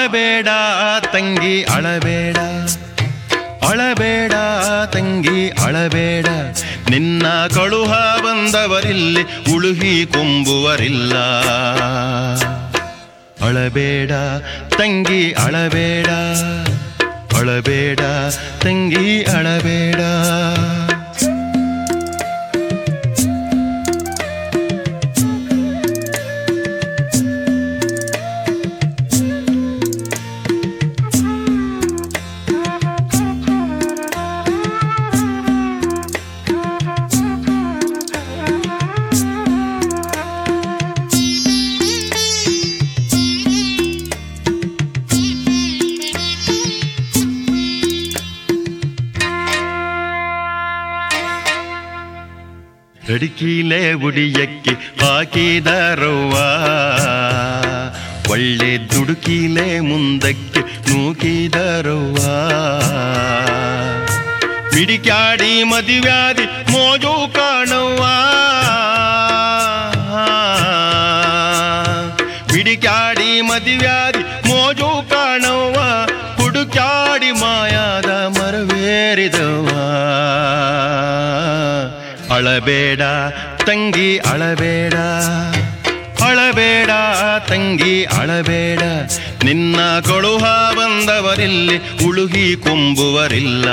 ಅಳಬೇಡ ತಂಗಿ ಅಳಬೇಡ ಅಳಬೇಡ ತಂಗಿ ಅಳಬೇಡ ನಿನ್ನ ಕಳುಹ ಬಂದವರಿಲ್ಲಿ ಉಳುಹಿ ಕೊಂಬುವರಿಲ್ಲ ಅಳಬೇಡ ತಂಗಿ ಅಳಬೇಡ ಅಳಬೇಡ ತಂಗಿ ಅಳಬೇಡ ರಡಿಕೀಲೆ ಉಡಿಯಕ್ಕೆ ಹಾಕಿದರವ್ವ ಒಳ್ಳೆ ದುಡುಕೀಲೆ ಮುಂದಕ್ಕೆ ನೂಕಿದರವ್ವ ಮಿಡಿಕ್ಯಾಡಿ ಮದುವ್ಯಾದಿ ಮೋಜು ಕಾಣವ್ವ ಮಿಡಿಕ್ಯಾಡಿ ಮದುವ್ಯಾದಿ ಮೋಜು ಕಾಣವ್ವ ಹುಡುಕ್ಯಾಡಿ ಮಾಯಾದ ಮರವೇರಿದವ್ವ ಅಳಬೇಡ ತಂಗಿ ಅಳಬೇಡ ಅಳಬೇಡ ತಂಗಿ ಅಳಬೇಡ ನಿನ್ನ ಕೊಳುಹ ಬಂದವರಿಲ್ಲಿ ಉಳುಹಿ ಕೊಂಬುವರಿಲ್ಲ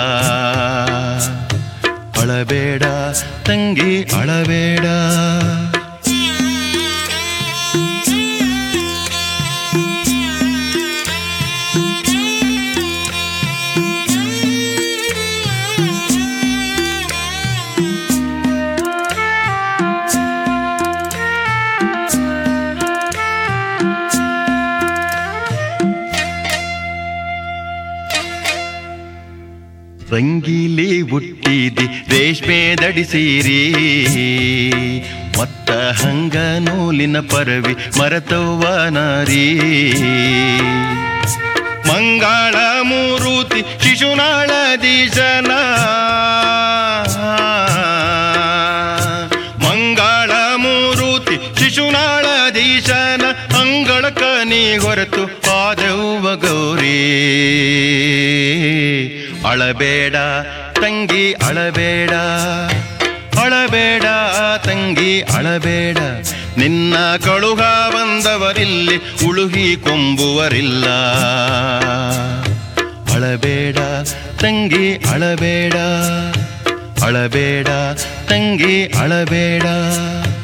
ಅಳಬೇಡ ತಂಗಿ ಅಳಬೇಡ ರಂಗೀಲಿ ಹುಟ್ಟಿದಿ ರೇಷ್ಮೆ ದಡಿಸೀರಿ ಮತ್ತ ಹಂಗ ನೂಲಿನ ಪರವಿ ಮರತವ್ವ ನಾರಿ ಮಂಗಳ ಮೂರುತಿ ಶಿಶುನಾಳ ದೀಶನ ಮಂಗಳ ಮೂರುತಿ ಶಿಶುನಾಳ ದೀಶನ ಅಂಗಳಕ ನೀ ಹೊರತು ಪಾದವ್ವ ಗೌರಿ ಅಳಬೇಡ ತಂಗಿ ಅಳಬೇಡ ಅಳಬೇಡ ತಂಗಿ ಅಳಬೇಡ ನಿನ್ನ ಕಳುಹ ಬಂದವರಿಲ್ಲಿ ಉಳುಹಿ ಕೊಂಬುವರಿಲ್ಲ ಅಳಬೇಡ ತಂಗಿ ಅಳಬೇಡ ಅಳಬೇಡ ತಂಗಿ ಅಳಬೇಡ